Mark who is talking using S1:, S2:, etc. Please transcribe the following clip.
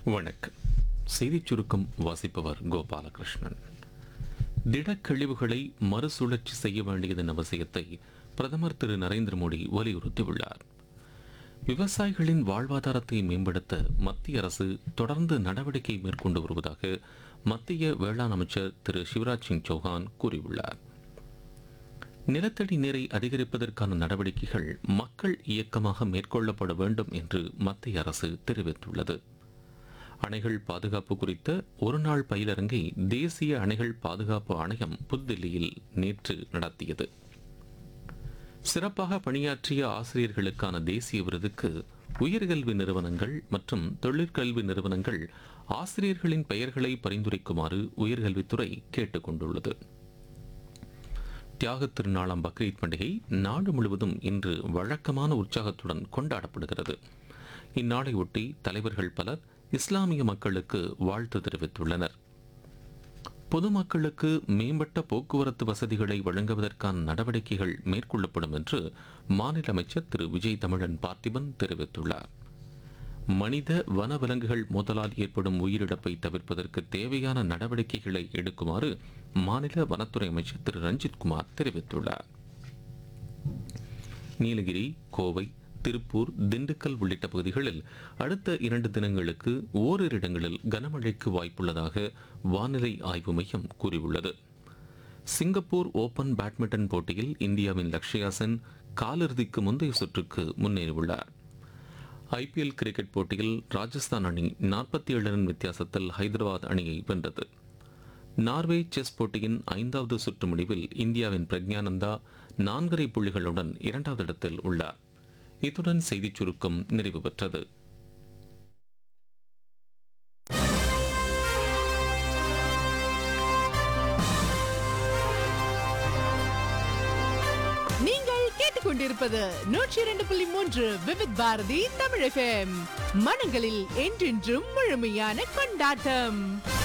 S1: வணக்கம் செய்திச் சுருக்கம் வாசிப்பவர் கோபாலகிருஷ்ணன் திடக்கழிவுகளை மறுசுழற்சி செய்ய வேண்டியதன் அவசியத்தை பிரதமர் திரு நரேந்திர மோடி வலியுறுத்தியுள்ளார் விவசாயிகளின் வாழ்வாதாரத்தை மேம்படுத்த மத்திய அரசு தொடர்ந்து நடவடிக்கை மேற்கொண்டு வருவதாக மத்திய வேளாண் அமைச்சர் திரு சிவராஜ் சிங் சௌஹான் கூறியுள்ளார் நிலத்தடி நீரை அதிகரிப்பதற்கான நடவடிக்கைகள் மக்கள் இயக்கமாக மேற்கொள்ளப்பட வேண்டும் என்று மத்திய அரசு தெரிவித்துள்ளது அணைகள் பாதுகாப்பு குறித்த ஒருநாள் பயிலரங்கை தேசிய அணைகள் பாதுகாப்பு ஆணையம் புதுதில்லியில் நேற்று நடத்தியது சிறப்பாக பணியாற்றிய ஆசிரியர்களுக்கான தேசிய விருதுக்கு உயர்கல்வி நிறுவனங்கள் மற்றும் தொழிற்கல்வி நிறுவனங்கள் ஆசிரியர்களின் பெயர்களை பரிந்துரைக்குமாறு உயர்கல்வித்துறை கேட்டுக் கொண்டுள்ளது தியாகத் திருநாளாம் பக்ரீத் பண்டிகை நாடு முழுவதும் இன்று வழக்கமான உற்சாகத்துடன் கொண்டாடப்படுகிறது இந்நாளையொட்டி தலைவர்கள் பலர் இஸ்லாமிய மக்களுக்கு வாழ்த்து தெரிவித்துள்ளனர் பொதுமக்களுக்கு மேம்பட்ட போக்குவரத்து வசதிகளை வழங்குவதற்கான நடவடிக்கைகள் மேற்கொள்ளப்படும் என்று மாநில அமைச்சர் திரு விஜய் தமிழன் பார்த்திபன் தெரிவித்துள்ளார் மனித வனவிலங்குகள் மோதலால் ஏற்படும் உயிரிழப்பை தவிர்ப்பதற்கு தேவையான நடவடிக்கைகளை எடுக்குமாறு மாநில வனத்துறை அமைச்சர் திரு ரஞ்சித் குமார் தெரிவித்துள்ளார் நீலகிரி கோவை திருப்பூர் திண்டுக்கல் உள்ளிட்ட பகுதிகளில் அடுத்த இரண்டு தினங்களுக்கு ஓரிரு இடங்களில் கனமழைக்கு வாய்ப்புள்ளதாக வானிலை ஆய்வு மையம் கூறியுள்ளது சிங்கப்பூர் ஓபன் பேட்மிண்டன் போட்டியில் இந்தியாவின் லக்ஷயா சென் காலிறுதிக்கு முந்தைய சுற்றுக்கு முன்னேறியுள்ளார் ஐபிஎல் கிரிக்கெட் போட்டியில் ராஜஸ்தான் அணி நாற்பத்தி ஏழு ரன் வித்தியாசத்தில் ஹைதராபாத் அணியை வென்றது நார்வே செஸ் போட்டியின் ஐந்தாவது சுற்று முடிவில் இந்தியாவின் பிரக்ஞானந்தா நான்கரை புள்ளிகளுடன் இரண்டாவது இடத்தில் உள்ளார் இத்துடன் செய்திச் சுருக்கம் நிறைவு பெற்றது
S2: நீங்கள் கேட்டுக்கொண்டிருப்பது நூற்றி இரண்டு புள்ளி மூன்று விவித் பாரதி தமிழ் எஃப்எம் மனங்களில் என்றென்றும் முழுமையான கொண்டாட்டம்